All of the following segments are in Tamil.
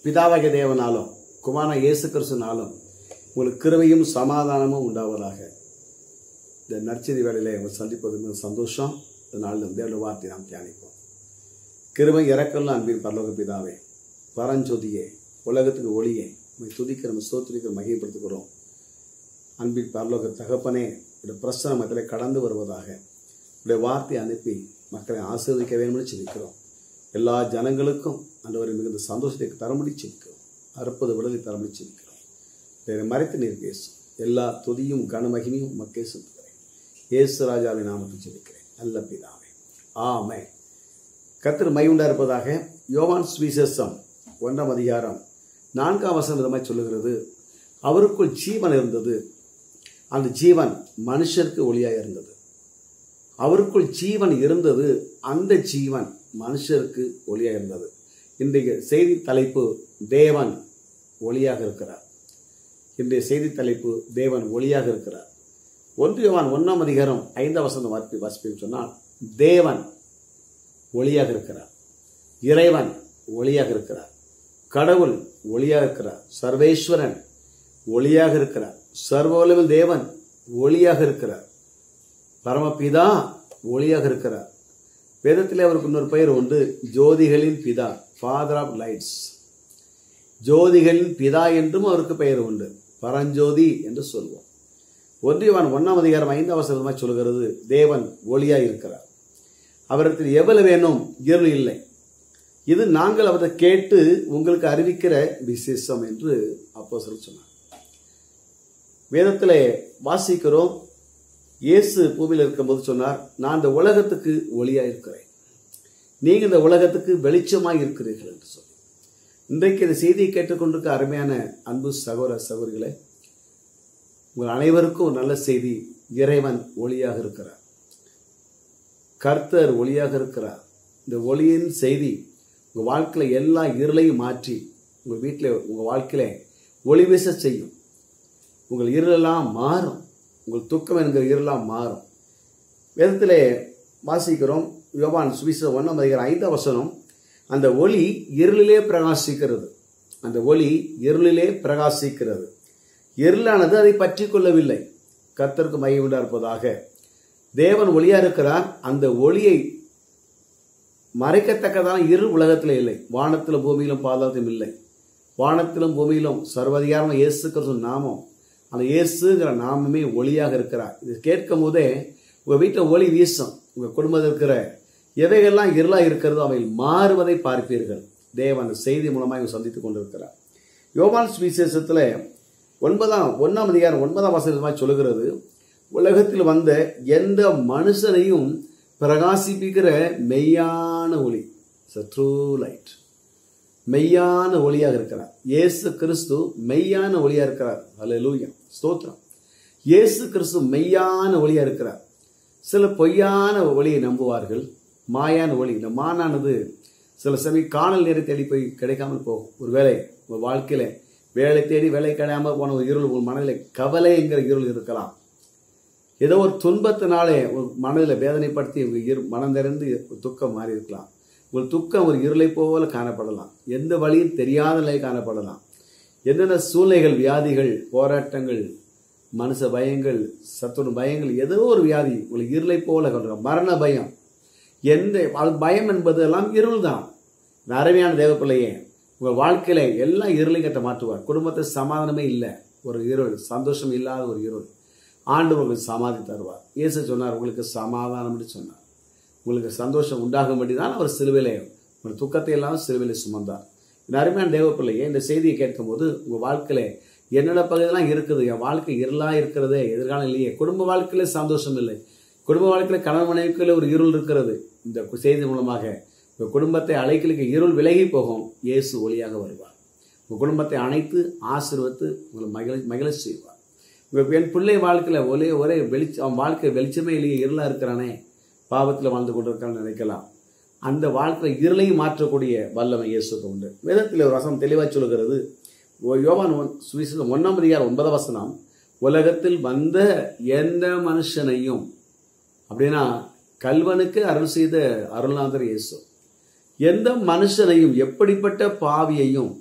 பிதாவக தேவனாலும் குமார இயேசு கிறிஸ்துனாலும் உங்களுக்கு கிருபையும் சமாதானமும் உண்டாவதாக இந்த நற்செய்தி வேலையில உங்களை சந்திப்பது மிக சந்தோஷம் இந்த நாளில் தேவனுடைய வார்த்தை நாம் தியானிப்போம் கிருபை இறக்கல்ல அன்பின் பரலோக பிதாவே பரஞ்சோதியே உலகத்துக்கு ஒளியே உண்மை துதிக்கிற ஸ்தோத்திரிக்கிற மகிமைப்படுத்துகிறோம் அன்பின் பரலோக தகப்பனே இந்த பிரசன மக்களை கடந்து வருவதாக உடைய வார்த்தை அனுப்பி மக்களை ஆசீர்வதிக்க வேண்டும்னு சிரிக்கிறோம் எல்லா ஜனங்களுக்கும் அந்தவரை மிகுந்த சந்தோஷத்தை தரமுடி சிரிக்கிறோம் அறுப்பது விடுதலை தரமுடி சிரிக்கிறோம் வேறு மறைத்து நீர் பேசும் எல்லா துதியும் கனமகிமையும் மக்கே செலுத்துகிறேன் இயேசு ராஜாவின் நாமத்தில் சிரிக்கிறேன் நல்ல பிதாவே ஆமே கர்த்தர் மையுண்டா இருப்பதாக யோவான் சுவிசேஷம் ஒன்றாம் அதிகாரம் நான்காம் வசனம் விதமாய் சொல்லுகிறது அவருக்குள் ஜீவன் இருந்தது அந்த ஜீவன் மனுஷருக்கு ஒளியாக இருந்தது அவருக்குள் ஜீவன் இருந்தது அந்த ஜீவன் மனுஷருக்கு ஒளியாக இருந்தது இன்றைய செய்தி தலைப்பு தேவன் ஒளியாக இருக்கிறார் இன்றைய செய்தி தலைப்பு தேவன் ஒளியாக இருக்கிறார் ஒன்றியவான் ஒன்றாம் அதிகாரம் ஐந்தாம் வசந்த வார்த்தை வாசிப்பேன் சொன்னால் தேவன் ஒளியாக இருக்கிறார் இறைவன் ஒளியாக இருக்கிறார் கடவுள் ஒளியாக இருக்கிறார் சர்வேஸ்வரன் ஒளியாக இருக்கிறார் சர்வவல்லவன் தேவன் ஒளியாக இருக்கிறார் பரமபிதா ஒளியாக இருக்கிறார் வேதத்திலே அவருக்கு இன்னொரு பெயர் உண்டு ஜோதிகளின் பிதா ஃபாதர் ஆஃப் லைட்ஸ் ஜோதிகளின் பிதா என்றும் அவருக்கு பெயர் உண்டு பரஞ்சோதி என்று சொல்வோம் ஒன்றியவான் ஒன்றாம் அதிகாரம் ஐந்தாம் வசனமாக சொல்கிறது தேவன் ஒளியாக இருக்கிறார் அவரிடத்தில் எவ்வளவு வேணும் இருள் இல்லை இது நாங்கள் அவரை கேட்டு உங்களுக்கு அறிவிக்கிற விசேஷம் என்று அப்போ சொன்னார் வேதத்தில் வாசிக்கிறோம் இயேசு பூமியில் இருக்கும்போது சொன்னார் நான் இந்த உலகத்துக்கு ஒளியாக இருக்கிறேன் நீங்கள் இந்த உலகத்துக்கு வெளிச்சமாக இருக்கிறீர்கள் என்று சொல்லி இன்றைக்கு இந்த செய்தியை கேட்டுக்கொண்டிருக்க அருமையான அன்பு சகோதர சகோதரிகளே உங்கள் அனைவருக்கும் ஒரு நல்ல செய்தி இறைவன் ஒளியாக இருக்கிறார் கர்த்தர் ஒளியாக இருக்கிறார் இந்த ஒளியின் செய்தி உங்கள் வாழ்க்கையில் எல்லா இருளையும் மாற்றி உங்கள் வீட்டில் உங்கள் வாழ்க்கையில ஒளி வீச செய்யும் உங்கள் இருளெல்லாம் மாறும் உங்கள் துக்கம் என்கிற இருளெல்லாம் மாறும் வேதத்திலே வாசிக்கிறோம் யோவான் சுவிச ஒன்றாம் அதிகாரம் ஐந்தாம் வசனம் அந்த ஒளி இருளிலே பிரகாசிக்கிறது அந்த ஒளி இருளிலே பிரகாசிக்கிறது இருளானது அதை பற்றி கொள்ளவில்லை கர்த்தருக்கு மையவிடா இருப்பதாக தேவன் ஒளியா இருக்கிறார் அந்த ஒளியை மறைக்கத்தக்கதான இரு உலகத்தில் இல்லை வானத்திலும் பூமியிலும் பாதாளத்திலும் இல்லை வானத்திலும் பூமியிலும் சர்வதிகாரம் இயேசு கிறிஸ்து நாமம் அந்த இயேசுங்கிற நாமமே ஒளியாக இருக்கிறார் இது கேட்கும் போதே உங்கள் வீட்டில் ஒளி வீசும் உங்கள் குடும்பத்தில் இருக்கிற எவைகள்லாம் இருளாக இருக்கிறதோ அவை மாறுவதை பார்ப்பீர்கள் தேவன் செய்தி மூலமாக சந்தித்துக் கொண்டிருக்கிறார் யோவான் சுவிசேஷத்தில் ஒன்பதாம் ஒன்றாம் அதிகாரம் ஒன்பதாம் வசனமாக சொல்லுகிறது உலகத்தில் வந்த எந்த மனுஷனையும் பிரகாசிப்பிக்கிற மெய்யான ஒளி ட்ரூ லைட் மெய்யான ஒளியாக இருக்கிறார் இயேசு கிறிஸ்து மெய்யான ஒளியா இருக்கிறார் அல்ல ஸ்தோத்திரம் இயேசு கிறிஸ்து மெய்யான ஒளியா இருக்கிறார் சில பொய்யான ஒளியை நம்புவார்கள் மாயான ஒளி இந்த மானானது சில சமயம் காணல் நேரை தேடி போய் கிடைக்காமல் போகும் ஒரு வேலை உங்கள் வாழ்க்கையில வேலை தேடி வேலை கிடையாமல் போன ஒரு இருள் உங்கள் மனதில் கவலைங்கிற இருள் இருக்கலாம் ஏதோ ஒரு துன்பத்தினாலே ஒரு மனதில் வேதனைப்படுத்தி உங்கள் இரு மனம் திறந்து துக்கம் மாறி இருக்கலாம் உங்கள் துக்கம் ஒரு இருளை போல காணப்படலாம் எந்த வழியும் தெரியாத நிலை காணப்படலாம் என்னென்ன சூழ்நிலைகள் வியாதிகள் போராட்டங்கள் மனுஷ பயங்கள் சத்துண பயங்கள் ஏதோ ஒரு வியாதி உங்களுக்கு இருளை போல கொண்டு மரண பயம் எந்த அது பயம் என்பது எல்லாம் இருள் தான் அருமையான தேவப்பிள்ளையே உங்கள் வாழ்க்கையில எல்லாம் இருளையும் கட்ட மாற்றுவார் குடும்பத்தில் சமாதானமே இல்லை ஒரு இருள் சந்தோஷம் இல்லாத ஒரு இருள் ஆண்டு உங்களுக்கு சமாதி தருவார் இயேசு சொன்னார் உங்களுக்கு சமாதானம்னு சொன்னார் உங்களுக்கு சந்தோஷம் உண்டாகும்படி தான் அவர் சிலுவையிலே உங்கள் துக்கத்தை எல்லாம் சிலுவையிலே சுமந்தார் இந்த அருமையான தேவப்பிள்ளையே இந்த செய்தியை கேட்கும்போது உங்கள் வாழ்க்கையில என்னென்ன பகுதியெல்லாம் இருக்குது என் வாழ்க்கை இருளா இருக்கிறதே எதிர்காலம் இல்லையே குடும்ப வாழ்க்கையில சந்தோஷம் இல்லை குடும்ப வாழ்க்கையில கணவன் மனைவிக்குள்ள ஒரு இருள் இருக்கிறது இந்த செய்தி மூலமாக உங்கள் குடும்பத்தை அழைக்கலுக்கு இருள் விலகி போகும் இயேசு ஒளியாக வருவார் உங்கள் குடும்பத்தை அணைத்து ஆசீர்வத்து உங்களை மகிழ மகிழ செய்வார் உங்கள் என் பிள்ளை வாழ்க்கையில் ஒரே ஒரே வெளிச்ச அவன் வாழ்க்கை வெளிச்சமே இல்லையே இருளாக இருக்கிறானே பாவத்தில் வாழ்ந்து கொண்டிருக்கான்னு நினைக்கலாம் அந்த வாழ்க்கையில் இருளையும் மாற்றக்கூடிய வல்லமை இயேசுக்கு உண்டு வேதத்தில் ஒரு வசனம் தெளிவாக சொல்கிறது யோவான் ஒன் சுவிசேஷம் ஒன்றாம் அதிகாரம் ஒன்பதாம் வசனம் உலகத்தில் வந்த எந்த மனுஷனையும் அப்படின்னா கல்வனுக்கு அருள் செய்த அருள்நாதர் இயேசு எந்த மனுஷனையும் எப்படிப்பட்ட பாவியையும்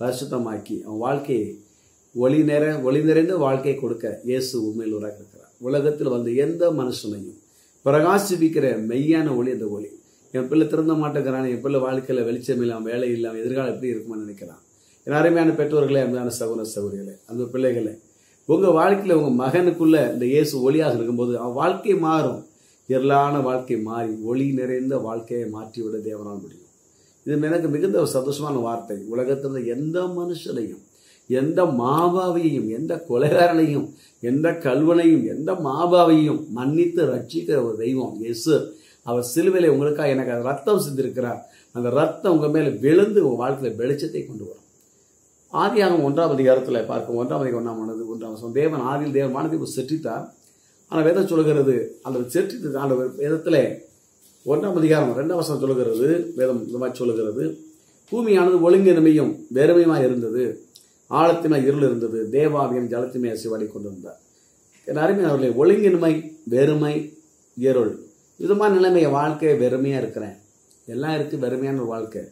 பரிசுத்தமாக்கி அவன் வாழ்க்கையை ஒளி நிற ஒளி நிறைந்த வாழ்க்கையை கொடுக்க இயேசு உண்மையில் உருவாக இருக்கிறார் உலகத்தில் வந்த எந்த மனுஷனையும் பிரகாசிப்பிக்கிற மெய்யான ஒளி அந்த ஒளி என் பிள்ளை திறந்த மாட்டேங்கிறான் என் பிள்ளை வாழ்க்கையில் வெளிச்சம் இல்லாமல் வேலை இல்லாமல் எதிர்காலம் எப்படி இருக்குமான்னு நினைக்கிறான் என் அருமையான பெற்றோர்களே அருமையான சகோதர சகோதரிகளே அந்த பிள்ளைகளே உங்கள் வாழ்க்கையில் உங்கள் மகனுக்குள்ள இந்த இயேசு ஒளியாக இருக்கும்போது அவன் வாழ்க்கை மாறும் இருளான வாழ்க்கை மாறி ஒளி நிறைந்த வாழ்க்கையை மாற்றிவிட தேவனால் முடியும் இது எனக்கு மிகுந்த ஒரு சந்தோஷமான வார்த்தை உலகத்தில் எந்த மனுஷனையும் எந்த மாபாவையும் எந்த கொலைகாரனையும் எந்த கல்வனையும் எந்த மாபாவையும் மன்னித்து ரட்சிக்கிற ஒரு தெய்வம் இயேசு அவர் சிலுவையில உங்களுக்காக எனக்கு அந்த ரத்தம் சிந்திருக்கிறார் அந்த ரத்தம் உங்க மேல விழுந்து உங்க வாழ்க்கையில வெளிச்சத்தை கொண்டு வரும் ஆதியாகம் ஒன்றாம் அதிகாரத்தில் பார்க்கும் ஒன்றாம் அதிகாரம் ஒன்றாம் ஆனது ஒன்றாம் வசனம் தேவன் ஆதியில் தேவன் வானத்தை செட்டித்தார் ஆனால் வேதம் சொல்லுகிறது அந்த செட்டி அந்த வேதத்தில் ஒன்றாம் அதிகாரம் ரெண்டாம் வசனம் சொல்லுகிறது வேதம் இந்த மாதிரி சொல்லுகிறது பூமியானது ஒழுங்கினமையும் வெறுமையுமாய் இருந்தது ஆழத்தினாய் இருள் இருந்தது தேவாவியன் ஜலத்திமே அசிவாடி கொண்டிருந்தார் என் அருமையானவர்களே ஒழுங்கின்மை வெறுமை இருள் விதமான நிலைமை வாழ்க்கை வெறுமையாக இருக்கிறேன் எல்லாம் இருக்குது வெறுமையான ஒரு வாழ்க்கை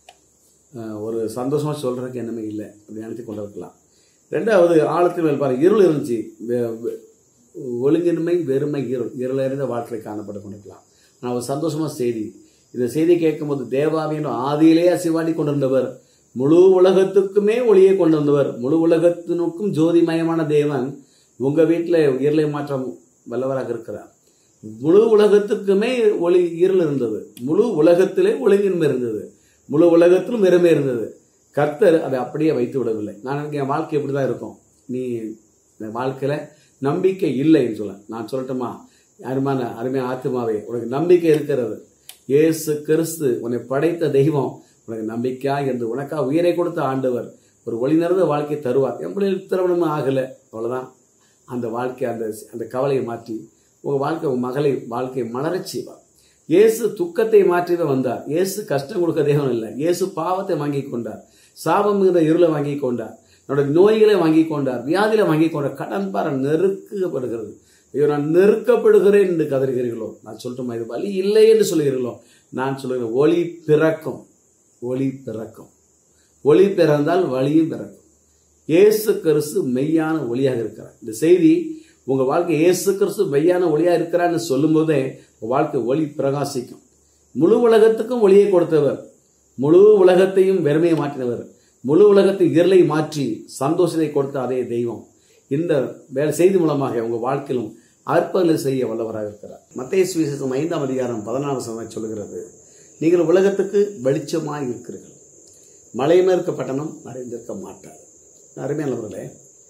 அஹ் ஒரு சந்தோஷமாக சொல்கிறதுக்கு என்னமே இல்லை அப்படி நினைத்து கொண்டு இருக்கலாம் ரெண்டாவது ஆழத்தின் மேல் பாருங்க இருள் இருந்துச்சு வெ- வெ- ஒழுங்கின்மை வெறுமை இருள் இருள் அறிந்த வாழ்க்கையில் காணப்பட்டு கொண்டிருக்கலாம் ஆனால் ஒரு சந்தோஷமான செய்தி இந்த செய்தி கேட்கும்போது தேவாவியின் ஆதியிலே அசிவாடி கொண்டிருந்தவர் முழு உலகத்துக்குமே ஒளியை கொண்டிருந்தவர் முழு உலகத்தினுக்கும் ஜோதிமயமான தேவன் உங்க வீட்டில் இருளை மாற்றம் வல்லவராக இருக்கிறார் முழு உலகத்துக்குமே ஒளி இருள் இருந்தது முழு உலகத்திலே ஒழுங்கின்மை இருந்தது முழு உலகத்திலும் வெறுமை இருந்தது கர்த்தர் அதை அப்படியே வைத்து விடவில்லை நான் நினைக்கிறேன் என் வாழ்க்கை இப்படி தான் இருக்கும் நீ இந்த வாழ்க்கையில நம்பிக்கை இல்லைன்னு சொல்ல நான் சொல்லட்டுமா அருமான அருமையான ஆத்மாவே உனக்கு நம்பிக்கை இருக்கிறது இயேசு கிறிஸ்து உன்னை படைத்த தெய்வம் உனக்கு நம்பிக்கையாக இருந்து உனக்காக உயிரை கொடுத்த ஆண்டவர் ஒரு ஒளி நிறைந்த வாழ்க்கையை தருவார் என் பிள்ளைகளுக்கு திருமணமும் ஆகலை அவ்வளோதான் அந்த வாழ்க்கை அந்த அந்த கவலையை மாற்றி உங்கள் வாழ்க்கை உங்கள் மகளை வாழ்க்கையை மலரச் செய்வார் இயேசு துக்கத்தை மாற்றிவே வந்தார் இயேசு கஷ்டம் கொடுக்க தேவன் இல்லை இயேசு பாவத்தை வாங்கி கொண்டார் சாபம் மிகுந்த இருளை வாங்கி கொண்டார் நம்முடைய நோய்களை வாங்கி கொண்டார் வியாதியில வாங்கி கொண்டார் கடன் பார நெருக்கப்படுகிறது ஐயோ நான் நெருக்கப்படுகிறேன் என்று கதறுகிறீர்களோ நான் சொல்லட்டுமா இது வழி இல்லை என்று சொல்லுகிறீர்களோ நான் சொல்லுகிறேன் ஒளி பிறக்கும் ஒளி பிறக்கும் ஒளி பிறந்தால் வழியும் பிறக்கும் இயேசு கிறிஸ்து மெய்யான ஒளியாக இருக்கிறார் இந்த செய்தி உங்க வாழ்க்கை இயேசு கிறிஸ்து மெய்யான ஒளியா இருக்கிறான்னு சொல்லும்போதே உங்க வாழ்க்கை ஒளி பிரகாசிக்கும் முழு உலகத்துக்கும் ஒளியை கொடுத்தவர் முழு உலகத்தையும் வெறுமையை மாற்றினவர் முழு உலகத்தின் இருளை மாற்றி சந்தோஷத்தை கொடுத்த அதே தெய்வம் இந்த வேலை செய்தி மூலமாக உங்க வாழ்க்கையிலும் அற்புதங்களை செய்ய வல்லவராக இருக்கிறார் மத்திய சுவிசேஷம் ஐந்தாம் அதிகாரம் பதினாறு சதவீதம் சொல்லுகிறது நீங்கள் உலகத்துக்கு வெளிச்சமாய் இருக்கிறீர்கள் மலைமேற்க பட்டணம் மறைந்திருக்க மாட்டார் அருமையானவர்களே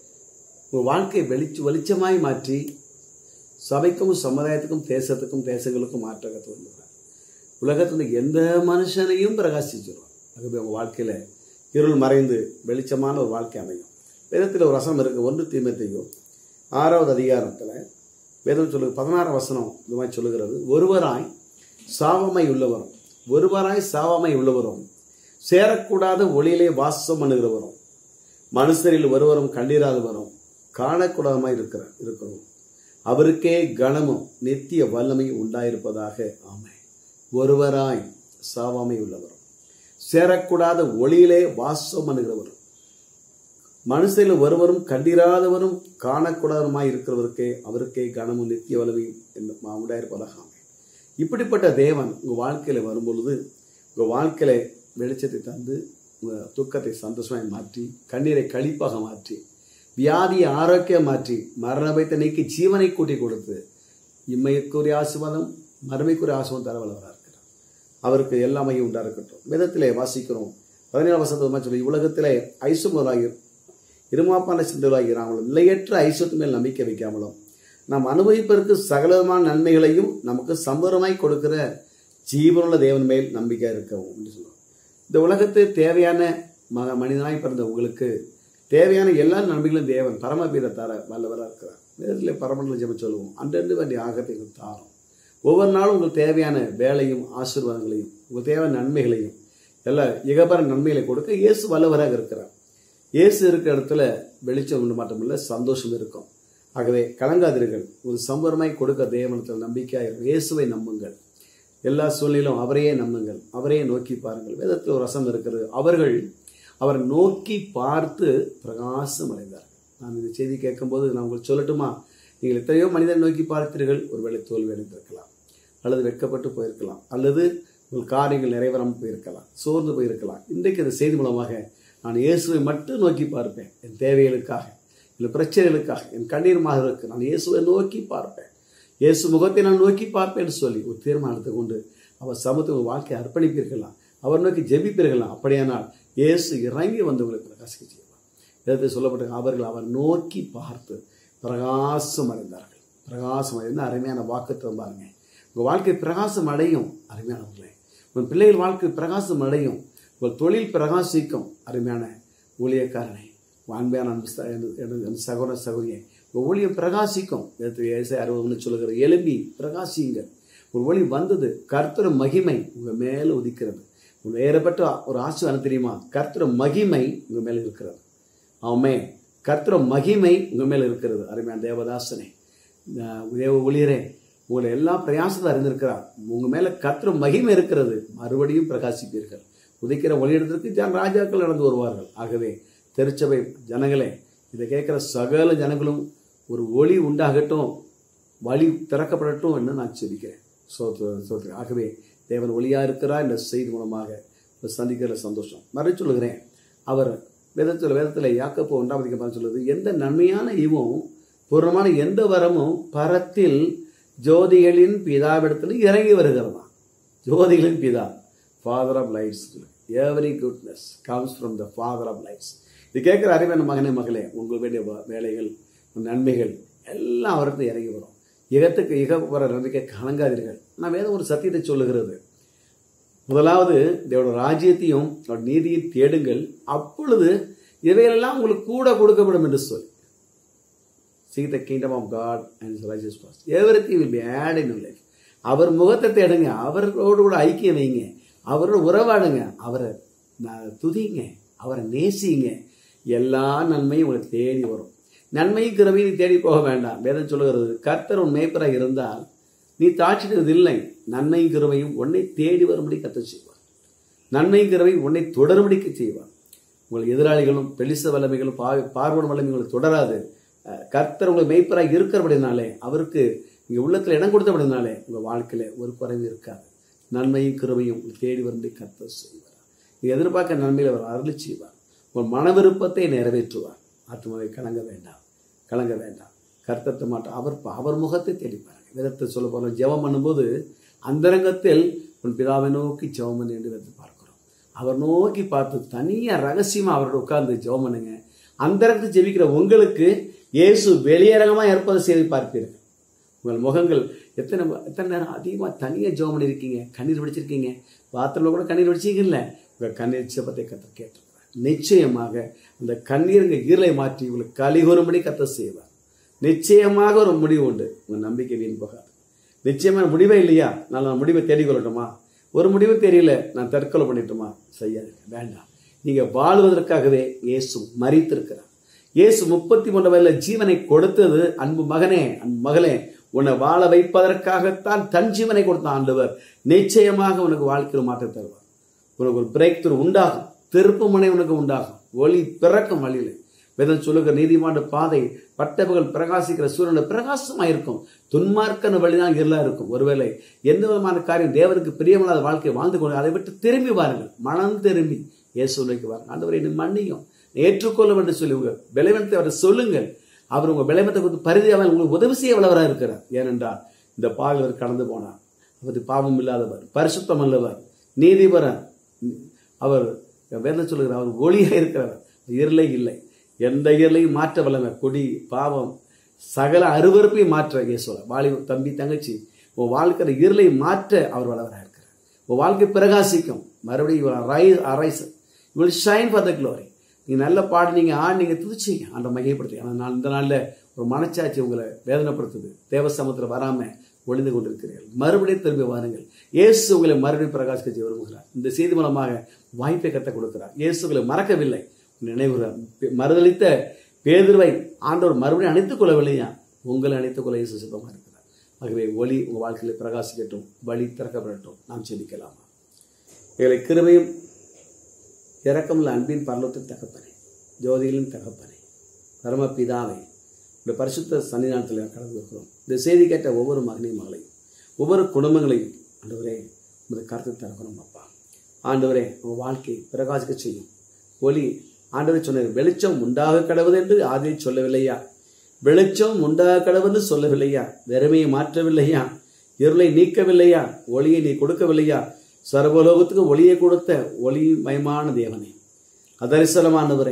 உங்கள் வாழ்க்கை வெளிச்ச வெளிச்சமாய் மாற்றி சபைக்கும் சமுதாயத்துக்கும் தேசத்துக்கும் தேசங்களுக்கும் மாற்ற கற்றுக்கிறார் உலகத்தில் எந்த மனுஷனையும் பிரகாசிச்சிருவார் ஆகவே உங்கள் வாழ்க்கையில் இருள் மறைந்து வெளிச்சமான ஒரு வாழ்க்கை அமையும் வேதத்தில் ஒரு வசனம் இருக்கு ஒன்று தீமத்தையும் ஆறாவது அதிகாரத்தில் வேதம் சொல்லு பதினாறாம் வசனம் இந்த மாதிரி சொல்லுகிறது ஒருவராய் சாவமை உள்ளவரும் ஒருவராய் சாவமை உள்ளவரும் சேரக்கூடாத ஒளியிலே வாசம் பண்ணுகிறவரும் மனுஷரில் ஒருவரும் கண்டிராதவரும் காணக்கூடாதமாய் இருக்கிற இருக்கிறோம் அவருக்கே கனமும் நித்திய வல்லமையும் உண்டாயிருப்பதாக ஆமை ஒருவராய் சாவாமை உள்ளவரும் சேரக்கூடாத ஒளியிலே வாசம் பண்ணுகிறவரும் மனுஷரில் ஒருவரும் கண்டிராதவரும் காணக்கூடாதமாய் இருக்கிறவருக்கே அவருக்கே கனமும் நித்திய வல்லமையும் என்று உண்டாயிருப்பதாக ஆமை இப்படிப்பட்ட தேவன் உங்கள் வாழ்க்கையில் வரும்பொழுது உங்கள் வாழ்க்கையில வெளிச்சத்தை தந்து உங்கள் துக்கத்தை சந்தோஷமாய் மாற்றி கண்ணீரை கழிப்பாக மாற்றி வியாதியை ஆரோக்கியம் மாற்றி மரண பயத்தை நீக்கி ஜீவனை கூட்டி கொடுத்து இம்மைக்குரிய ஆசிர்வாதம் மறுமைக்குரிய ஆசிர்வாதம் தரவல்லவராக இருக்கிறார் அவருக்கு எல்லாமையும் உண்டா இருக்கட்டும் வேதத்திலே வாசிக்கிறோம் பதினேழு வசந்தமாக சொல்லி உலகத்திலே ஐசுமராகி இருமாப்பான சிந்தலாகி இராமலும் நிலையற்ற ஐஸ்வத்து மேல் நம்பிக்கை வைக்காமலும் நாம் அனுபவிப்பதற்கு சகலமான நன்மைகளையும் நமக்கு சம்பரமாய் கொடுக்கிற ஜீவனுள்ள தேவன் மேல் நம்பிக்கை இருக்கவும் என்று சொல்லுவோம் இந்த உலகத்து தேவையான மக மனிதனாய் பிறந்த உங்களுக்கு தேவையான எல்லா நன்மைகளும் தேவன் பரமபீத தர வல்லவராக இருக்கிறார் வேதத்தில் பரமண்டல ஜெபம் சொல்லுவோம் அன்றன்று வேண்டிய ஆகத்தை எங்களுக்கு தாரும் ஒவ்வொரு நாளும் உங்களுக்கு தேவையான வேலையும் ஆசீர்வாதங்களையும் உங்களுக்கு தேவையான நன்மைகளையும் எல்லா இகபர நன்மைகளை கொடுக்க இயேசு வல்லவராக இருக்கிறார் இயேசு இருக்கிற இடத்துல வெளிச்சம் உண்டு மட்டுமில்லை சந்தோஷம் இருக்கும் ஆகவே கலங்காதீர்கள் ஒரு சம்பரமாய் கொடுக்க தேவனத்தில் நம்பிக்கையாக இயேசுவை நம்புங்கள் எல்லா சூழ்நிலும் அவரையே நம்புங்கள் அவரையே நோக்கி பாருங்கள் வேதத்தில் ஒரு ரசம் இருக்கிறது அவர்கள் அவரை நோக்கி பார்த்து பிரகாசம் அடைந்தார்கள் நான் இந்த செய்தி கேட்கும்போது நான் உங்களுக்கு சொல்லட்டுமா நீங்கள் எத்தனையோ மனிதனை நோக்கி பார்த்தீர்கள் ஒருவேளை தோல்வி அடைந்திருக்கலாம் அல்லது வெட்கப்பட்டு போயிருக்கலாம் அல்லது உங்கள் காரியங்கள் நிறைவேறாமல் போயிருக்கலாம் சோர்ந்து போயிருக்கலாம் இன்றைக்கு இந்த செய்தி மூலமாக நான் இயேசுவை மட்டும் நோக்கி பார்ப்பேன் என் தேவைகளுக்காக இல்லை பிரச்சனைகளுக்காக என் கண்ணீர் மாதருக்கு நான் இயேசுவை நோக்கி பார்ப்பேன் இயேசு முகத்தை நான் நோக்கி பார்ப்பேன்னு சொல்லி ஒரு தீர்மானத்தை கொண்டு அவர் சமூகத்தை உங்கள் வாழ்க்கையை அர்ப்பணிப்பீர்களாம் அவர் நோக்கி ஜெபிப்பீர்களாம் அப்படியானால் இயேசு இறங்கி வந்து உங்களை பிரகாசிக்க செய்வார் இதற்கு சொல்லப்பட்ட அவர்கள் அவர் நோக்கி பார்த்து பிரகாசம் அடைந்தார்கள் பிரகாசம் அடைந்து அருமையான வாக்குத்தம் பாருங்க உங்கள் வாழ்க்கை பிரகாசம் அடையும் அருமையானவர்களே உங்கள் பிள்ளைகள் வாழ்க்கை பிரகாசம் அடையும் உங்கள் தொழில் பிரகாசிக்கும் அருமையான ஊழியக்காரனை அன்பான அன்பு ச- எனது- எனது அன்பு சகோதர சகோதரியை உங்கள் ஊழியம் பிரகாசிக்கும் ஏசை அறுபது சொல்லுகிற எலும்பி பிரகாசியுங்கள் ஒரு ஒளி வந்தது கர்த்தர மகிமை உங்கள் மேலே உதிக்கிறது உங்கள் ஏறப்பட்ட ஒரு ஆசீர்வாதம் தெரியுமா கர்த்தர மகிமை உங்கள் மேலே இருக்கிறது ஆமே கர்த்தர மகிமை உங்கள் மேலே இருக்கிறது அருமையான தேவதாசனே அஹ் தேவ ஊழியரே உங்களை எல்லா பிரயாசத்தை அறிந்திருக்கிறார் உங்கள் மேலே கர்த்தர மகிமை இருக்கிறது மறுபடியும் பிரகாசிப்பீர்கள் உதிக்கிற ஒளியிடத்திற்கு ஜன ராஜாக்கள் நடந்து வருவார்கள் ஆகவே திருச்சபை ஜனங்களே இதை கேட்குற சகல ஜனங்களும் ஒரு ஒளி உண்டாகட்டும் வழி திறக்கப்படட்டும் என்று நான் செபிக்கிறேன் சோத்ர சோத்ர ஆகவே தேவன் ஒளியாக இருக்கிறார் என்ற செய்தி மூலமாக ஒரு சந்திக்கிற சந்தோஷம் மறை சொல்லுகிறேன் அவர் வேதத்தில் வேதத்தில் யாக்கப்போ ஒன்றாம் அதிகமாக சொல்லுது எந்த நன்மையான ஈவும் பூர்ணமான எந்த வரமும் பரத்தில் ஜோதிகளின் பிதாவிடத்தில் இறங்கி வருகிறதா ஜோதிகளின் பிதா Father of lights every goodness comes from the Father of lights இது கேட்குற அறிவான மகனே மகளே உங்களுக்கு வேண்டிய வ- வேலைகள் நன்மைகள் எல்லாம் அவருக்கு இறங்கி வரும் இகத்துக்கு இக வர நன்றிக்கை கலங்காதீர்கள் நான் வேதம் ஒரு சத்தியத்தை சொல்லுகிறது முதலாவது தேவோட ராஜ்யத்தையும் அவருடைய நீதியை தேடுங்கள் அப்பொழுது இவைகளெல்லாம் உங்களுக்கு கூட கொடுக்கப்படும் என்று சொல் seek the kingdom of God and his righteous first. Everything will be added in your life. அவர் முகத்தை தேடுங்க அவரோடு கூட ஐக்கியம் வைங்க அவரோட உறவாடுங்க அவரை ந- துதிங்க அவரை நேசிங்க எல்லா நன்மையும் உங்களுக்கு தேடி வரும் நன்மையும் கிருமையும் நீ தேடி போக வேண்டாம் வேதம் சொல்லுகிறது கர்த்தர் உன் மேய்ப்பராக இருந்தால் நீ தாட்சிடுவது இல்லை நன்மையும் கிருமையும் உன்னை தேடி வரும்படி கத்த செய்வார் நன்மையும் கிருமையும் உன்னை தொடரும்படிக்கு செய்வார் உங்கள் எதிராளிகளும் பெலிச வல்லமைகளும் பா பார்வன வல்லமை உங்களுக்கு தொடராது அஹ் கர்த்தர் உங்களை மெய்ப்பராக இருக்கிறபடினாலே அவருக்கு நீங்கள் உள்ளத்தில் இடம் கொடுத்தபடினாலே உங்கள் வாழ்க்கையில் ஒரு குறைவு இருக்காது நன்மையும் கிருமையும் உங்களை தேடி வந்து கர்த்தர் செய்வார் நீங்கள் எதிர்பார்க்க நன்மையில் அவர் அருளி செய்வார் உங்கள் மன விருப்பத்தை நிறைவேற்றுவார் ஆத்மாவை கலங்க வேண்டாம் கலங்க வேண்டாம் கர்த்தத்தை மாட்டார் அவர் அவர் முகத்தை தேடி பாருங்க விதத்தை சொல்ல போகிறோம் ஜெபம் பண்ணும்போது அந்தரங்கத்தில் உன் பிதாவை நோக்கி ஜெபம் பண்ணு என்று விதத்தை பார்க்கிறோம் அவர் நோக்கி பார்த்து தனியாக ரகசியமாக அவரோட உட்கார்ந்து ஜெபம் பண்ணுங்க அந்தரங்கத்தை ஜெபிக்கிற உங்களுக்கு இயேசு வெளியரங்கமாக இருப்பதை செய்து பார்ப்பீர்கள் உங்கள் முகங்கள் எத்தனை எத்தனை நேரம் அதிகமாக தனியாக ஜெபம் பண்ணியிருக்கீங்க கண்ணீர் வடிச்சிருக்கீங்க பாத்திரத்தில் கூட கண்ணீர் வடிச்சிக்கல உங்கள் கண்ணீர் ஜெபத்தை கத்த கேட்டிருக்கிறார் நிச்சயமாக அந்த கண்ணீருங்க ஈரலை மாற்றி உங்களுக்கு கலிகூறும்படி கத்த செய்வார் நிச்சயமாக ஒரு முடிவு உண்டு உங்கள் நம்பிக்கை வீண் போகாது நிச்சயமான முடிவே இல்லையா நான் நான் முடிவை தேடிக்கொள்ளட்டுமா ஒரு முடிவு தெரியல நான் தற்கொலை பண்ணிட்டுமா செய்யாது வேண்டாம் நீங்கள் வாழ்வதற்காகவே இயேசு மறித்திருக்கிறார் இயேசு முப்பத்தி மூன்று வயதில் ஜீவனை கொடுத்தது அன்பு மகனே அன்பு மகளே உன்னை வாழ வைப்பதற்காகத்தான் தன் ஜீவனை கொடுத்த ஆண்டவர் நிச்சயமாக உனக்கு வாழ்க்கையில் மாற்றம் தருவார் உனக்கு ஒரு பிரேக் த்ரூ உண்டாகும் திருப்பு முனை உனக்கு உண்டாகும் ஒளி பிறக்கும் வழியில் வேதம் சொல்லுகிற நீதிமான பாதை பட்டபுகள் பிரகாசிக்கிற சூரியனை பிரகாசமாக இருக்கும் துன்மார்க்கன வழிதான் இருளா இருக்கும் ஒருவேளை எந்த விதமான காரியம் தேவனுக்கு பிரியமில்லாத வாழ்க்கை வாழ்ந்து கொண்டு அதை விட்டு திரும்பி வாருங்கள் மனம் திரும்பி இயேசு நோக்கி வாருங்கள் ஆண்டவரை என்னை மன்னியும் ஏற்றுக்கொள்ளும் என்று சொல்லி உங்கள் விளைவனத்தை அவரை சொல்லுங்கள் அவர் உங்கள் விளைவத்தை கொடுத்து பரிதி அவர் உங்களுக்கு உதவி செய்ய வல்லவராக இருக்கிறார் ஏனென்றால் இந்த பால் அவர் கடந்து போனார் அவர் பாவம் இல்லாதவர் பரிசுத்தம் அல்லவர் நீதிபரன் அவர் வேதம் சொல்லுகிறார் அவர் ஒளியாக இருக்கிறவர் இருளை இல்லை எந்த இருளையும் மாற்ற வல்லவர் கொடி பாவம் சகல அருவருப்பையும் மாற்ற இயேசுவ வாலி தம்பி தங்கச்சி உன் வாழ்க்கையில இருளை மாற்ற அவர் வல்லவராக இருக்கிறார் உன் வாழ்க்கை பிரகாசிக்கும் மறுபடியும் rise arise will shine for the glory நீங்கள் நல்ல பாடு நீங்கள் ஆடினீங்க துதிச்சிங்க அந்த மகிழ்ப்படுத்தி ஆனால் நான் இந்த நாளில் ஒரு மனச்சாட்சி உங்களை வேதனைப்படுத்துது தேவ சமூகத்தில் வராமல் ஒளிந்து கொண்டிருக்கிறீர்கள் மறுபடியும் திரும்பி வாருங்கள் இயேசு உங்களை மறுபடியும் பிரகாசிக்க செய்ய விரும்புகிறார் இந்த செய்தி மூலமாக வாய்ப்பை கற்றுக் கொடுக்கிறார் இயேசு உங்களை மறக்கவில்லை நினைவுகிறார் மறுதளித்த பேதுருவை ஆண்டவர் மறுபடியும் அணைத்துக் கொள்ளவில்லையா உங்களை அணைத்துக் கொள்ள இயேசு சித்தமாக இருக்கிறார் ஆகவே ஒளி உங்கள் வாழ்க்கையில் பிரகாசிக்கட்டும் வழி திறக்கப்படட்டும் நாம் செபிக்கலாமா எங்களை கிருபையும் இரக்கமுள்ள அன்பின் பரலத்தின் தகப்பனே ஜோதிகளின் தகப்பனே பரமபிதாவே இந்த பரிசுத்த சன்னிதானத்தில் கலந்து இருக்கிறோம் இந்த செய்தி கேட்ட ஒவ்வொரு மகனையும் மகளையும் ஒவ்வொரு குடும்பங்களையும் ஆண்டவரே உமது கருத்து திறக்கணும் அப்பா ஆண்டவரே உன் வாழ்க்கையை பிரகாசிக்க செய்யும் ஒளி ஆண்டவரே சொன்னார் வெளிச்சம் உண்டாக கடவுது என்று ஆதியை சொல்லவில்லையா வெளிச்சம் உண்டாக கடவுன்னு சொல்லவில்லையா வெறுமையை மாற்றவில்லையா இருளை நீக்கவில்லையா ஒளியை நீ கொடுக்கவில்லையா சர்வலோகத்துக்கு ஒளியை கொடுத்த ஒளி மயமான தேவனே அதரிசனமானவரே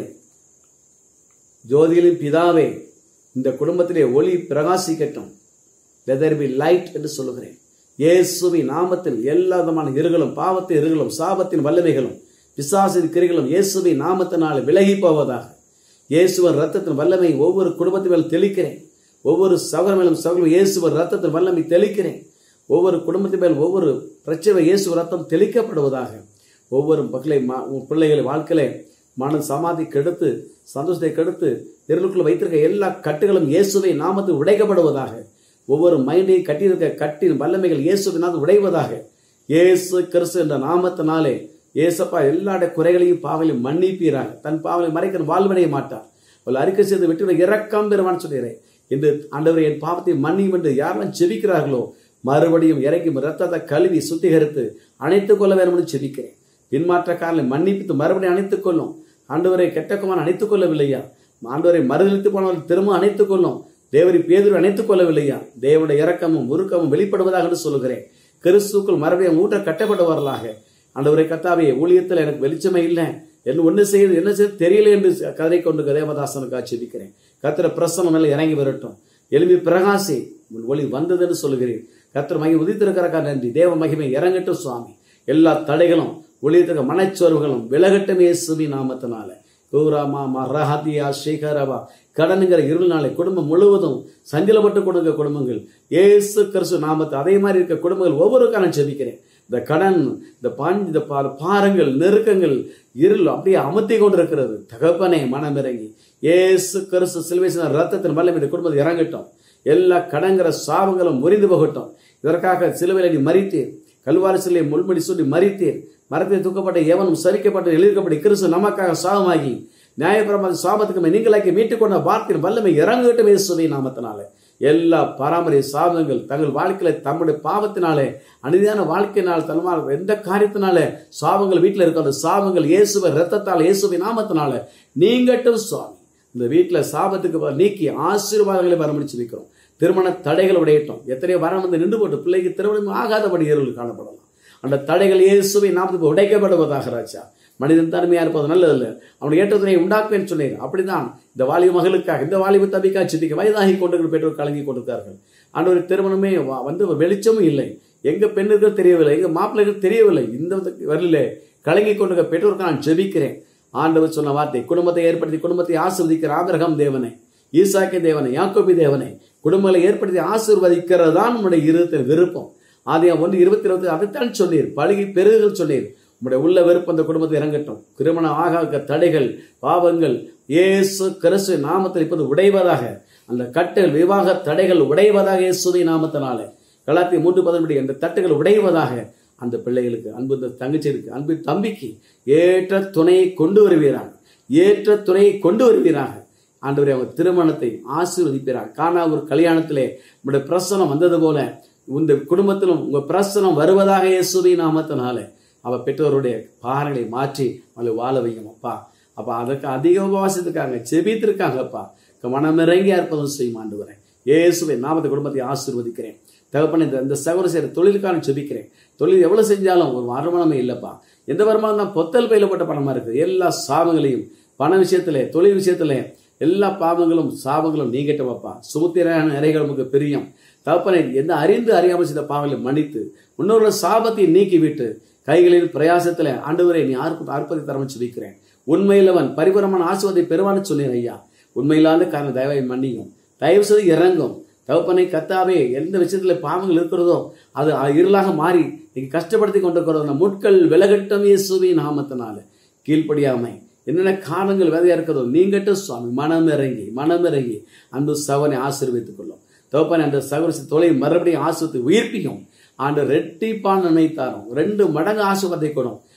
ஜோதிகளின் பிதாவே இந்த குடும்பத்திலே ஒளி பிரகாசிக்கட்டும் வெதர் பி லைட் என்று சொல்லுகிறேன் இயேசுவின் நாமத்தில் எல்லா விதமான இருகளும் பாவத்தின் இருகளும் சாபத்தின் வல்லமைகளும் பிசாசின் கிரிகளும் இயேசுவின் நாமத்தினால் விலகி போவதாக இயேசுவன் ரத்தத்தின் வல்லமை ஒவ்வொரு குடும்பத்தின் மேல் தெளிக்கிறேன் ஒவ்வொரு சகோதர மேலும் சகோதரம் இயேசுவர் ரத்தத்தின் வல்லமை தெளிக்கிறேன் ஒவ்வொரு குடும்பத்தின் மேல் ஒவ்வொரு பிரச்சனை இயேசு ரத்தம் தெளிக்கப்படுவதாக ஒவ்வொரு மக்களை மா- உன் பிள்ளைகளை வாழ்க்கையில மன சமாதி கெடுத்து சந்தோஷத்தை கெடுத்து இருளுக்குள்ள வைத்திருக்க எல்லா கட்டுகளும் இயேசுவை நாமத்தில் உடைக்கப்படுவதாக ஒவ்வொரு மைண்டையும் கட்டியிருக்க கட்டின் வல்லமைகள் இயேசுவினால் உடைவதாக இயேசு கிறிஸ்து என்ற நாமத்தினாலே ஏசப்பா எல்லாருடைய குறைகளையும் பாவங்களையும் மன்னிப்பீராக தன் பாவங்களை மறைக்க வாழ்வடைய மாட்டார் அவள் அறிக்கை செய்து விட்டு இறக்கம் பெறுவான்னு சொல்கிறேன் இந்த ஆண்டவரை என் பாவத்தை மன்னியும் என்று யாரெல்லாம் ஜெபிக்கிறார்களோ மறுபடியும் இறக்கும் ரத்தத்தை கழுவி சுத்திகரித்து அணைத்துக் கொள்ள வேண்டும் என்று ஜெபிக்கிறேன் பின்மாற்றக்காரனை மன்னிப்பித்து மறுபடியும் அணைத்துக் கொள்ளும் ஆண்டவரை கெட்டக்குமார் அணைத்துக் கொள்ளவில்லையா ஆண்டவரை மறுதளித்து போனவர்கள் திரும்ப அணைத்துக் கொள்ளும் தேவரி பேதூர் அணைத்துக் கொள்ளவில்லையா தேவனுடைய இரக்கமும் உருக்கமும் வெளிப்படுவதாக என்று சொல்லுகிறேன் கிறிஸ்துக்குள் மறுபடியும் ஊட்ட கட்டப்படுவார்களாக ஆண்டவரை கத்தாவே ஊழியத்தில் எனக்கு வெளிச்சமே இல்லை என்ன ஒன்று செய்து என்ன செய்து தெரியல என்று கதை கொண்டு தேவதாசனுக்கு ஆட்சேபிக்கிறேன் கத்திர பிரசனம் மேல இறங்கி வரட்டும் எலும்பி பிரகாசி உன் ஒளி வந்தது என்று சொல்லுகிறேன் கத்திர மகி உதித்திருக்கிறக்கா நன்றி தேவ மகிமை இறங்கட்டும் சுவாமி எல்லா தடைகளும் ஒளியத்துக்கு மனச்சோர்வுகளும் விலகட்டும் இயேசுவி நாமத்தினால கூராமா மரஹதியா ஸ்ரீகரவா கடனுங்கிற இருநாளை குடும்பம் முழுவதும் சஞ்சலப்பட்டு கொடுங்க குடும்பங்கள் ஏசு கிறிஸ்து நாமத்தை அதே மாதிரி இருக்க குடும்பங்கள் ஒவ்வொருக்கான நான் ஜெபிக்கிறேன் இந்த கடன் இந்த பாஞ்சு இந்த பா- பாரங்கள் நெருக்கங்கள் இருள் அப்படியே அமர்த்தி கொண்டிருக்கிறது தகப்பனே மனமிறங்கி ஏசு கிறிஸ்து சிலுவை சிந்த ரத்தத்தின் வல்லம் இந்த குடும்பத்தை இறங்கட்டும் எல்லா கடங்கிற சாபங்களும் முறிந்து போகட்டும் இதற்காக சிலுவையில் நீ மறித்தீர் கல்வாரி சிலை முள்மடி சொல்லி மறித்தீர் மரத்தில் தூக்கப்பட்ட எவனும் சரிக்கப்பட்ட எழுதிக்கப்பட்ட கிறிஸ்து நமக்காக சாபமாகி நியாயபிரமான சாபத்துக்கு மேல் நீங்களாக்கி மீட்டுக் கொண்ட வார்த்தையின் வல்லமை இறங்கட்டும் இயேசுவை நாமத்தினால எல்லா பராமரி சாபங்கள் தங்கள் வாழ்க்கையில தம்முடைய பாவத்தினாலே அநீதியான வாழ்க்கையினால் தன்மால் எந்த காரியத்தினால சாபங்கள் வீட்டில் இருக்க அந்த சாபங்கள் இயேசுவை ரத்தத்தால் இயேசுவை நாமத்தினால நீங்கட்டும் சுவாமி இந்த வீட்டில் சாபத்துக்கு ப- நீக்கி ஆசீர்வாதங்களை வரமுடிச்சு வைக்கிறோம் திருமண தடைகள் உடையட்டும் எத்தனையோ வரம் வந்து நின்று போட்டு பிள்ளைக்கு திருமணம் ஆகாதபடி ஏறுகள் காணப்படலாம் அந்த தடைகள் இயேசுவை நாமத்துக்கு உடைக்கப்படுவதாக ராஜா மனிதன் தனிமையா இருப்பது நல்லதில்லை அவனுடைய ஏற்றத்தினை உண்டாக்குவேன்னு சொன்னேன் அப்படிதான் இந்த வாலிப மகளுக்காக இந்த வாலிப தம்பிக்காக சிந்திக்க வயதாகி கொண்டு பெற்றோர் கலங்கி கொண்டிருக்கார்கள் ஆண்டவர் திருமணமே வ- வந்து வெளிச்சமும் இல்லை எங்க பெண்ணுக்கு தெரியவில்லை எங்க மாப்பிள்ளைகள் தெரியவில்லை இந்த வரல கலங்கி கொண்டிருக்க பெற்றோருக்கு நான் ஜெபிக்கிறேன் ஆண்டவர் சொன்ன வார்த்தை குடும்பத்தை ஏற்படுத்தி குடும்பத்தை ஆசிர்வதிக்கிற ஆபிரகாம் தேவனை ஈசாக்கி தேவனை யாக்கோபி தேவனை குடும்பங்களை ஏற்படுத்தி ஆசீர்வதிக்கிறது தான் நம்முடைய இருதயத்தின் விருப்பம் ஆதியா ஒன்று இருபத்தி இருபத்தி அதைத்தான் சொன்னீர் பழகி பெருகுகள் சொன்னீர் உம்முடைய உள்ள வெறுப்பு அந்த குடும்பத்தை இறங்கட்டும் திருமணம் ஆகாத தடைகள் பாவங்கள் இயேசு கிறிஸ்து நாமத்தில் இப்போது உடைவதாக அந்த கட்டுகள் விவாக தடைகள் உடைவதாக இயேசுவை நாமத்தினால கலாத்தி மூன்று பதினொன்று அந்த தட்டுகள் உடைவதாக அந்த பிள்ளைகளுக்கு அன்பு இந்த தங்கச்சிருக்கு அன்பு தம்பிக்கு ஏற்ற துணையை கொண்டு வருவீராக ஏற்ற துணையை கொண்டு வருவீராக ஆண்டவரே அவங்க திருமணத்தை ஆசீர்வதிப்பீராக காணா ஒரு கல்யாணத்திலே உங்களுடைய பிரசனம் வந்தது போல இந்த குடும்பத்திலும் உங்க பிரசனம் வருவதாக இயேசுவை நாமத்தினால அவ பெற்றோருடைய பாறைகளை மாற்றி அவளை வாழ வையும் அப்பா அப்பா அதற்கு அதிக உபவாசத்துக்காங்க செபித்திருக்காங்கப்பா மனமிறங்கி அற்புதம் செய்யும் ஆண்டு வரேன் இயேசுவை நாமத்தை குடும்பத்தை ஆசீர்வதிக்கிறேன் தகப்பன இந்த இந்த சகோதர செய்கிற தொழிலுக்கான செபிக்கிறேன் தொழில் எவ்வளவு செஞ்சாலும் ஒரு வருமானமே இல்லப்பா எந்த வருமானம் தான் பொத்தல் பையில போட்ட பணமா இருக்குது எல்லா சாபங்களையும் பண விஷயத்திலே தொழில் விஷயத்திலே எல்லா பாவங்களும் சாபங்களும் நீங்கட்டவாப்பா சுமுத்திரான நிறைகள் நமக்கு பிரியம் தகப்பனை எந்த அறிந்து அறியாமல் செய்த பாவங்களை மன்னித்து முன்னோர்கள் சாபத்தை நீக்கி விட்டு கைகளில் பிரயாசத்துல ஆண்டவரே நீ அற்புத அற்புதை தரம சொல்லிக்கிறேன் உண்மையிலவன் பரிபூரமான ஆசுவதை பெறுவான்னு சொன்னேன் ஐயா உண்மையில்லாத காரணம் தயவை மன்னியும் தயவு செய்து இறங்கும் தகப்பனை கத்தாவே எந்த விஷயத்துல பாவங்கள் இருக்கிறதோ அது இருளாக மாறி நீங்க கஷ்டப்படுத்தி கொண்டிருக்கிறதோ அந்த முட்கள் விலகட்டும் இயேசுவி நாமத்தினால கீழ்ப்படியாமை என்னென்ன காரணங்கள் வேதையா இருக்கிறதோ நீங்கட்டும் சுவாமி மனம் இறங்கி மனம் இறங்கி அன்பு சவனை ஆசீர்வதித்துக் கொள்ளும் தகப்பனை அந்த சகோதரி தொலை மறுபடியும் ஆசிரியத்தை உயிர்ப்பிக்கும் ஆண்டு ரெட்டிப்பான் நினைத்தாரும் ரெண்டு மடங்கு ஆசீர்வாதத்தை கொடும்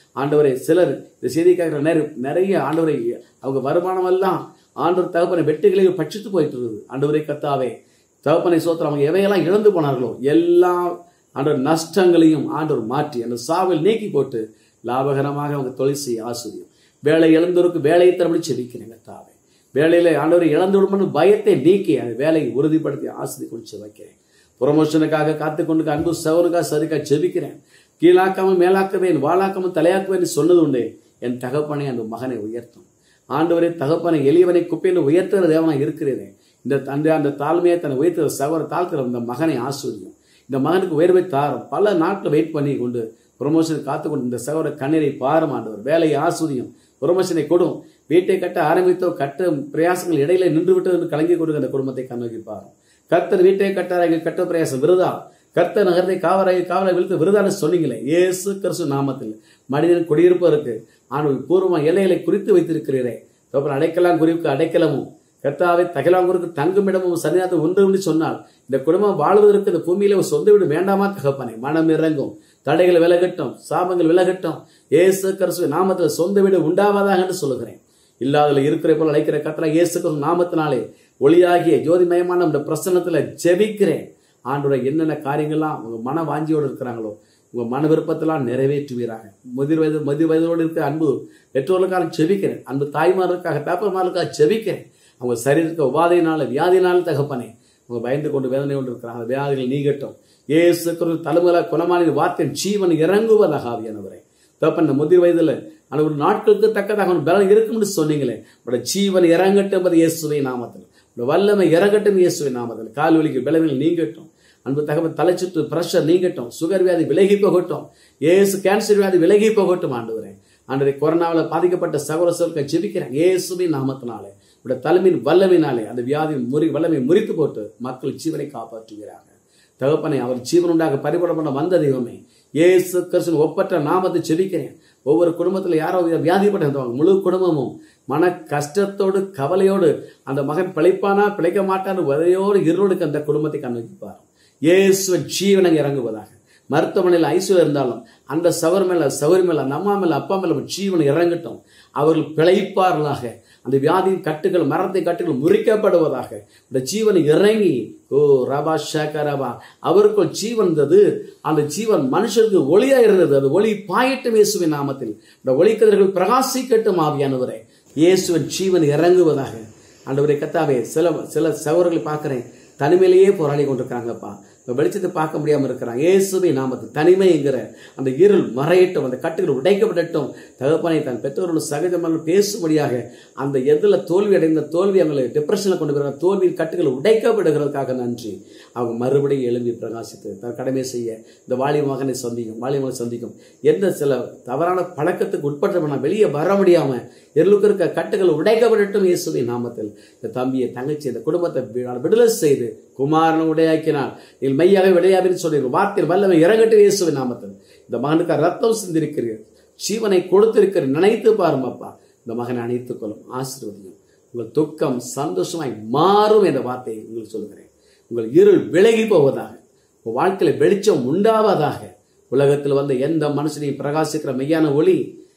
ஆண்டவரே சிலர் இந்த செய்தி கேட்கிற நிறைய நிறைய ஆண்டவரை அவங்க வருமானம் எல்லாம் ஆண்டவர் தகப்பனை வெட்டுகளையும் பட்சித்து போயிட்டு இருக்குது ஆண்டவரே கத்தாவே தகப்பனை சோத்திரம் அவங்க எவையெல்லாம் இழந்து போனார்களோ எல்லா ஆண்டவர் நஷ்டங்களையும் ஆண்டவர் மாற்றி அந்த சாவில் நீக்கி போட்டு லாபகரமாக அவங்க தொழில் செய்ய ஆசிரியம் வேலை இழந்தோருக்கு வேலையை தரபடி செபிக்கிறேன் கத்தாவே வேலையில ஆண்டவரை இழந்து விடுமனு பயத்தை நீக்கி அந்த வேலையை உறுதிப்படுத்தி ஆசிரி கொண்டு வைக்கிறேன் ப்ரொமோஷனுக்காக காத்து கொண்டு அன்பு சவனுக்காக சரிக்காக ஜெபிக்கிறேன் கீழாக்காம மேலாக்குவேன் வாழாக்காம தலையாக்குவேன் சொன்னது உண்டு என் தகப்பனை அந்த மகனை உயர்த்தும் ஆண்டவரே தகப்பனை எளியவனை குப்பையில் உயர்த்துகிற தேவனா இருக்கிறதே இந்த அந்த அந்த தாழ்மையை தன்னை உயர்த்துகிற சகோதர தாழ்த்துகிற இந்த மகனை ஆசிரியம் இந்த மகனுக்கு உயர்வை தாரும் பல நாட்கள் வெயிட் பண்ணி கொண்டு ப்ரொமோஷன் காத்து கொண்டு இந்த சகோதர கண்ணீரை பாரும் ஆண்டவர் வேலையை ஆசிரியம் ப்ரொமோஷனை கொடும் வீட்டை கட்ட ஆரம்பித்தோ கட்ட பிரயாசங்கள் இடையில நின்று விட்டது என்று கலங்கி கொடுக்க அந்த குடும்பத்தை கண்ணோக்கி பாரும் கர்த்தர் வீட்டை கட்டாராக கட்ட பிரயாசம் விருதா கர்த்தர் நகரத்தை காவராகி காவலை விழுத்து விருதான சொன்னீங்களே இயேசு கிறிஸ்து நாமத்தில் மனிதன் குடியிருப்பதற்கு ஆண்டு பூர்வமா எல்லைகளை குறித்து வைத்திருக்கிறீரே அப்புறம் அடைக்கலாம் குறிப்பு அடைக்கலமும் கர்த்தாவை தகலாங்குருக்கு தங்குமிடமும் சன்னிதானத்தை ஒன்று என்று சொன்னால் இந்த குடும்பம் வாழ்வதற்கு இந்த பூமியில ஒரு சொந்த வீடு வேண்டாமா தகப்பனே மனம் இறங்கும் தடைகள் விலகட்டும் சாபங்கள் விலகட்டும் ஏசு கிறிஸ்துவ நாமத்தில் சொந்த வீடு உண்டாவதாக என்று சொல்லுகிறேன் இல்லாதல இருக்கிற போல அழைக்கிற கத்தலா இயேசு கிறிஸ்து நாமத்தினாலே ஒளியாகிய ஜோதிமயமான இந்த பிரசன்னத்துல ஜெபிக்கிறேன் ஆண்டோட என்னென்ன காரியங்கள்லாம் உங்க மன வாஞ்சியோடு இருக்கிறாங்களோ உங்க மன விருப்பத்தெல்லாம் நிறைவேற்றுவீராங்க முதிர் வயது முதிர் வயதோடு இருக்க அன்பு பெற்றோர்களுக்காக செபிக்கிறேன் அன்பு தாய்மார்களுக்காக தாப்பர்மார்களுக்காக செபிக்கிறேன் அவங்க சரீரத்துக்கு உபாதையினால வியாதினால தகப்பனே அவங்க பயந்து கொண்டு வேதனை கொண்டு இருக்கிறாங்க அந்த வியாதிகள் நீங்கட்டும் ஏசு கிறிஸ்து தலைமுறை குணமான வார்த்தையின் ஜீவன் இறங்குவதாக ஆவியானவரை தப்ப இந்த முதிர் வயதுல அந்த ஒரு நாட்களுக்கு தக்கதாக அவன் பலன் இருக்கும்னு சொன்னீங்களே உட ஜீவன் இறங்கட்டும் என்பது இயேசுவை நாமத்தில் உட வல்லமை இறங்கட்டும் இயேசுவை நாமத்தில் கால் வலிக்கு பலவீனம் நீங்கட்டும் அன்பு தகவல் தலைச்சுற்று பிரஷர் நீங்கட்டும் சுகர் வியாதி விலகி போகட்டும் ஏசு கேன்சர் வியாதி விலகி போகட்டும் ஆண்டவரே ஆண்டவரை கொரோனாவில் பாதிக்கப்பட்ட சகோதர சோர்க்க ஜெபிக்கிறேன் இயேசுவின் நாமத்தினாலே உடைய தலைமையின் வல்லமையினாலே அந்த வியாதியின் முறி வல்லமை முறித்து போட்டு மக்கள் ஜீவனை காப்பாற்றுகிறாங்க தகப்பனை அவர் ஜீவன் உண்டாக பரிபூரணம் பண்ண வந்த தெய்வமே ஏசு கிறிஸ்துவின் ஒப்பற்ற நாமத்தை செபிக்கிறேன் ஒவ்வொரு குடும்பத்தில் யாரோ வியாதிப்பட்ட முழு குடும்பமும் மன கஷ்டத்தோடு கவலையோடு அந்த மகன் பிழைப்பானா பிழைக்க மாட்டான்னு வதையோடு இருளுக்கு அந்த குடும்பத்தை கண்ணுப்பார் இயேசுவ ஜீவனை இறங்குவதாக மருத்துவமனையில் ஐசியூல இருந்தாலும் அந்த சவர் மேல சவரி மேல அந்த அம்மா மேல அப்பா மேல ஜீவன் இறங்கட்டும் அவர்கள் பிழைப்பார்களாக அந்த வியாதியின் கட்டுகள் மரத்தை கட்டுகள் முறிக்கப்படுவதாக இந்த ஜீவன் இறங்கி ஓ ரபா ஷேகரபா அவருக்குள் ஜீவன் இருந்தது அந்த ஜீவன் மனுஷருக்கு ஒளியா இருந்தது அது ஒளி பாயட்டும் இயேசுவின் நாமத்தில் இந்த ஒளிக்கதிர்கள் பிரகாசிக்கட்டும் ஆவியானவரே இயேசுவின் ஜீவன் இறங்குவதாக ஆண்டவரை கத்தாவே சில சில சகோதரர்களை பார்க்கிறேன் தனிமையிலேயே போராடி கொண்டிருக்காங்கப்பா இந்த வெளிச்சத்தை பார்க்க முடியாம இருக்கிறான் இயேசுவை நாமத்து தனிமைங்கிற அந்த இருள் மறையட்டும் அந்த கட்டுகள் உடைக்கப்படட்டும் தகப்பனை தன் பெற்றோர்கள் சகஜமாக பேசும்படியாக அந்த எதில் தோல்வி அடைந்த தோல்வி அவங்களை டிப்ரெஷனில் கொண்டு போகிற தோல்வியின் கட்டுகள் உடைக்கப்படுகிறதுக்காக நன்றி அவங்க மறுபடியும் எழும்பி பிரகாசித்து தன் கடமை செய்ய இந்த வாலிப மகனை சந்திக்கும் வாலிப மகனை சந்திக்கும் எந்த சில தவறான பழக்கத்துக்கு உட்பட்ட வெளியே வர முடியாம இருளுக்கு இருக்க கட்டுகள் உடைக்கப்படட்டும் இயேசுவின் நாமத்தில் இந்த தம்பியை தங்கச்சி இந்த குடும்பத்தை விடுதலை செய்து குமாரன் உடையாக்கினார் நீங்கள் மெய்யாக விடையாவின்னு சொல்றீர்கள் வார்த்தையில் வல்லமை இறங்கட்டும் இயேசுவின் நாமத்தில் இந்த மகனுக்கு ரத்தம் சிந்திருக்கிறீர்கள் ஜீவனை கொடுத்திருக்கிற நினைத்து பாரும் அப்பா இந்த மகனை அணைத்துக் கொள்ளும் ஆசீர்வதியும் உங்கள் துக்கம் சந்தோஷமாய் மாறும் என்ற வார்த்தையை உங்களுக்கு சொல்கிறேன் உங்கள் இருள் விலகி போவதாக உங்கள் வாழ்க்கையில வெளிச்சம் உண்டாவதாக உலகத்தில் வந்த எந்த மனுஷனையும் பிரகாசிக்கிற மெய்யான ஒளி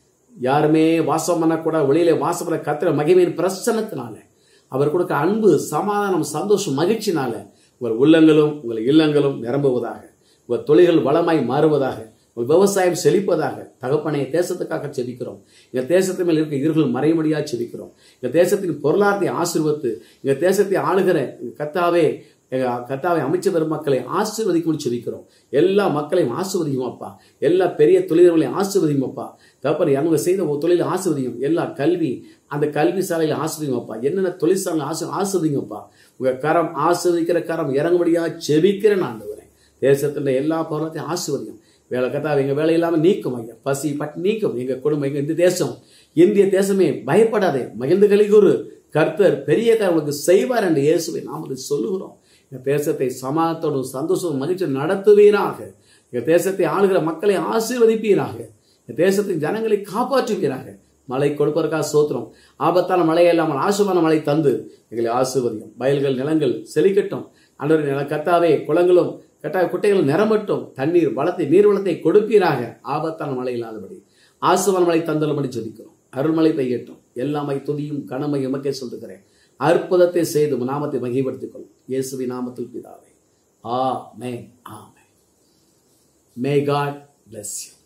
யாருமே வாசம் பண்ணக்கூட ஒளியில வாசம் பண்ண கத்திர மகிமையின் பிரசனத்தினால அவர் கொடுக்க அன்பு சமாதானம் சந்தோஷம் மகிழ்ச்சினால உங்கள் உள்ளங்களும் உங்கள் இல்லங்களும் நிரம்புவதாக உங்கள் தொழில்கள் வளமாய் மாறுவதாக உங்கள் விவசாயம் செழிப்பதாக தகப்பனை தேசத்துக்காக செபிக்கிறோம் எங்கள் தேசத்து மேல் இருக்க இருகள் மறைமடியா செபிக்கிறோம் எங்கள் தேசத்தின் பொருளாதாரத்தை ஆசிர்வத்து எங்கள் தேசத்தை ஆளுகிற கத்தாவே கத்தாவை அமைச்ச பெரும் மக்களை ஆசீர்வதிக்கும் செபிக்கிறோம் எல்லா மக்களையும் ஆசிர்வதிக்கும் அப்பா எல்லா பெரிய தொழில்களையும் ஆசிர்வதிக்கும் அப்பா தப்பர் அவங்க செய்த தொழிலை ஆசிர்வதிக்கும் எல்லா கல்வி அந்த கல்வி சாலையில் ஆசிர்வதிக்கும் அப்பா என்னென்ன தொழிற்சாலை ஆசி ஆசிர்வதிக்கும் அப்பா உங்க கரம் ஆசிர்வதிக்கிற கரம் இறங்கும்படியா செபிக்கிற நான் வரேன் தேசத்துல எல்லா பொருளத்தையும் ஆசிர்வதிக்கும் வேலை கத்தா எங்க வேலை இல்லாம நீக்கும் ஐயா பசி பட் நீக்கும் எங்க குடும்பம் எங்க இந்த தேசம் இந்திய தேசமே பயப்படாதே மகிழ்ந்து கலிகுரு கர்த்தர் பெரிய காரணங்களுக்கு செய்வார் என்று இயேசுவை நாம் அதை சொல்லுகிறோம் இந்த தேசத்தை சமாதத்தோடும் சந்தோஷம் மகிழ்ச்சி நடத்துவீராக இந்த தேசத்தை ஆளுகிற மக்களை ஆசீர்வதிப்பீராக இந்த தேசத்தின் ஜனங்களை காப்பாற்றுவீராக மழை கொடுப்பதற்காக சோத்திரம் ஆபத்தான மழை இல்லாமல் ஆசுவான மழை தந்து எங்களை ஆசீர்வதியும் வயல்கள் நிலங்கள் செழிக்கட்டும் அன்றொரு நில கத்தாவே குளங்களும் கட்டாய குட்டைகள் நிரம்பட்டும் தண்ணீர் வளத்தை நீர் வளத்தை கொடுப்பீராக ஆபத்தான மழை இல்லாதபடி ஆசுவன்மலை தந்தலமணி ஜெபிக்கிறோம் அருள்மலை பெய்யட்டும் எல்லாமை துதியும் கனமை எமக்கே சொல்லுகிறேன் அற்புதத்தை செய்து உம் நாமத்தை மகிழ்படுத்திக் கொள்ளும் இயேசுவி நாமத்தில் பிதாவே ஆ மே ஆமே மே காட் bless you